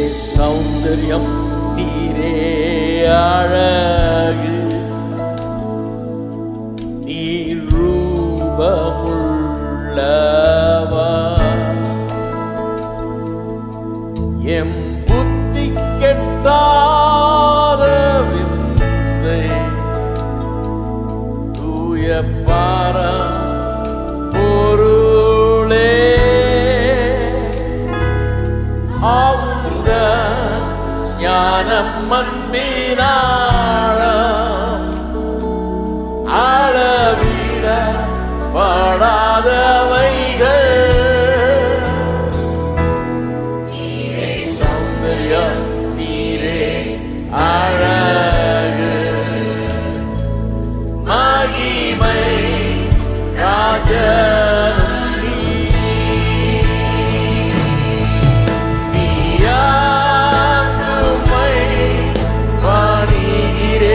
சௌந்தர்யம் நீரே அழகு நீர் ரூபமுள்ளவா எம் புத்தி கெட்டாத விந்தை தூய பாரம் பொருளே ஆழ்ந்த ஞானம் மந்தினாழம் அளவிட படாதவைகள் நீரே சௌந்தர்யம் நீரே அழகு மகிமை ராஜனும் நீயாதுமை பணிகிறே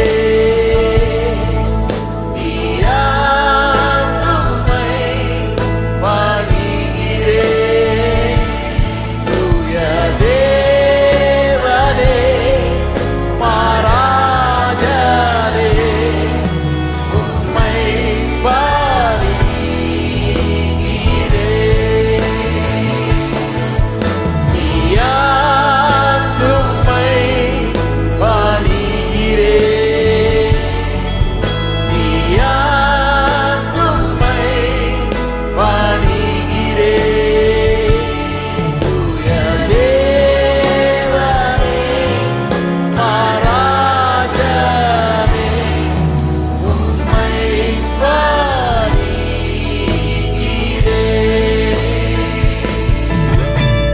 நீயாதுமை பணிகிறே தூய தேவனே மாராஜனே உம்மை பணிகிறேன். நீயாத்தும்மை பணிகிறேன். நீயாத்தும்மை பணிகிறேன். தூய தேவனே, மகாராஜனே, உம்மை பணிகிறேன்.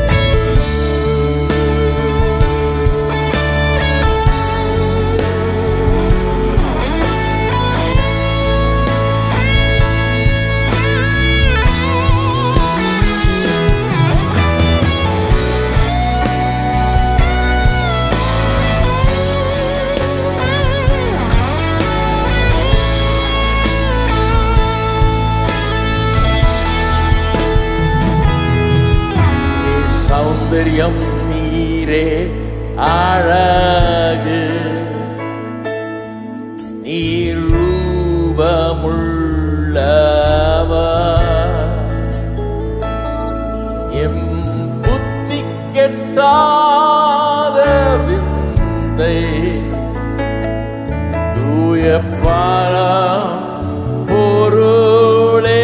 நீரே சௌந்தர்யம் நீரே அழகு நீர் ரூபமுள்ளவா எம் புத்தி கெட்டாத விந்தை தூய பாரம் பொருளே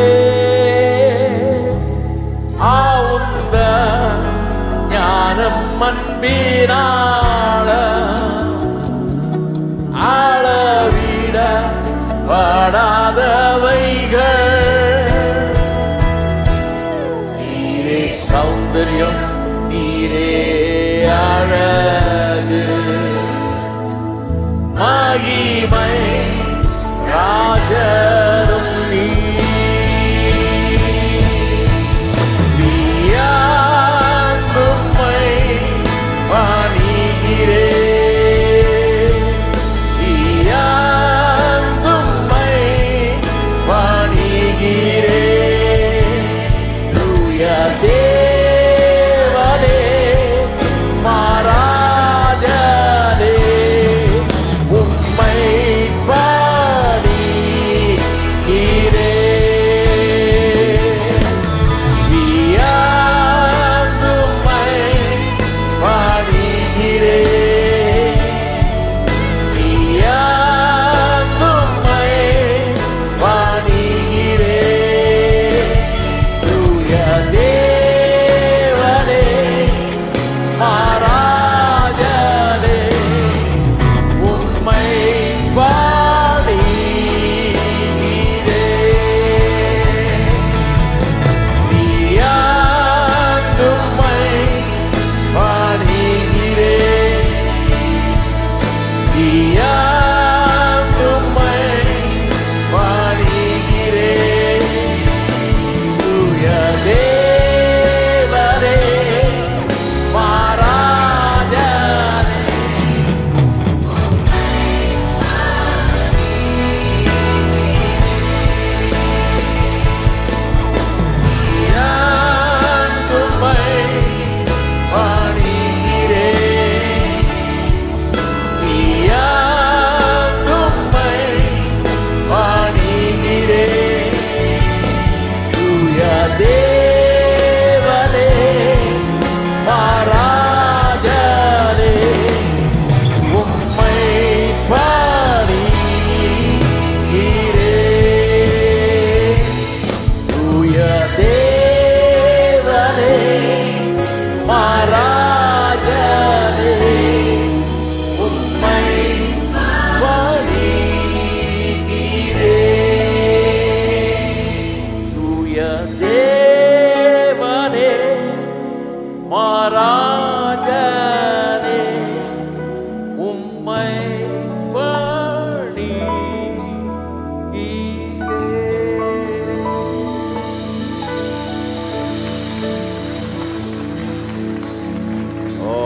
ஆவுந்த ஞானம் அன்பினால ஆளவிட படாதவைகள் நீரே சௌந்தர்யம் நீரே அழகு மகிமை ராஜனும் நீ நீயாந்தும்மை பணிகிறே நீயாந்தும்மை பணிகிறே தூய தேவனே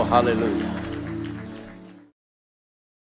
hallelujah